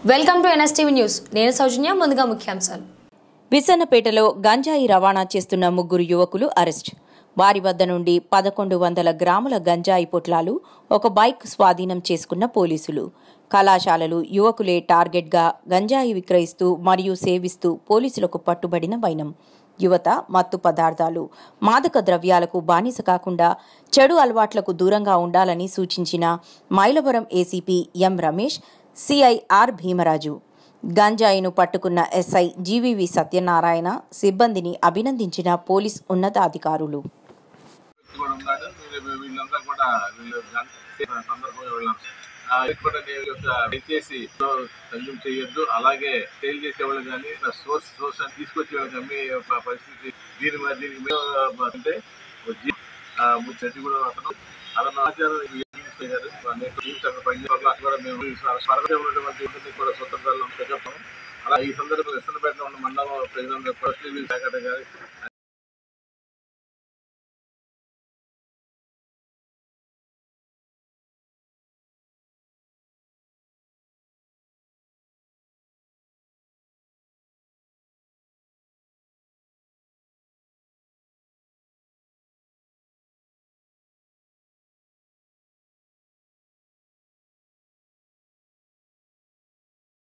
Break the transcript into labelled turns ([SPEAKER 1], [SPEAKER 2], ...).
[SPEAKER 1] welcome to NSTV news నేను సౌజన్య ముందుగా ముఖ్యాంశాలు
[SPEAKER 2] విసన్నపేటలో గంజాయి రవాణా చేస్తున్న ముగ్గురు యువకులు అరెస్ట్ వారి వద్ద నుండి పదకొండు వందల గ్రాముల గంజాయి పొట్లాలు ఒక బైక్ స్వాధీనం చేసుకున్న పోలీసులు కళాశాలలు యువకులే టార్గెట్గా గంజాయి విక్రయిస్తూ మరియు సేవిస్తూ పోలీసులకు పట్టుబడిన వైనం యువత మత్తు పదార్థాలు మాదక ద్రవ్యాలకు బానిస కాకుండా చెడు అలవాట్లకు దూరంగా ఉండాలని సూచించిన Mylavaram ACP M Ramesh CI R Bhimaraju గంజాయిను పట్టుకున్న ఎస్ఐ జీవీవి సత్యనారాయణ సిబ్బందిని అభినందించిన పోలీస్ ఉన్నతాధికారులు
[SPEAKER 3] కూడా ఉన్నాడు వీళ్ళు- వీళ్ళంతా కూడా వీళ్ళు గన్- సందర్భంగా వెళ్ళాం ఆ, ఇది కూడా నేను యొక్క దయచేసి కన్జ్యూమ్ చేయొద్దు అలాగే సేల్ చేసేవాళ్ళు కానీ సోర్స్ సోర్స్ అని తీసుకొచ్చే వాళ్ళు అమ్మే ఒక పరిస్థితి దీని మీద దీనికి మీద అంటే జీ- ఆ, ముచ్చటి కూడా అతను అతను ఆచారం గారు అనేక టీమ్స్ అక్కడ పనిచేయడం వల్ల కూడా మేము ఈ స్వరంగా ఉన్నటువంటి ఇబ్బంది కూడా స్వతంత్రాలను పెట్టాము అలా ఈ సందర్భంగా ఇస్తున్నపేటలో ఉన్న మండలం ప్రజలందరూ ఫస్ట్ శాఖ గారి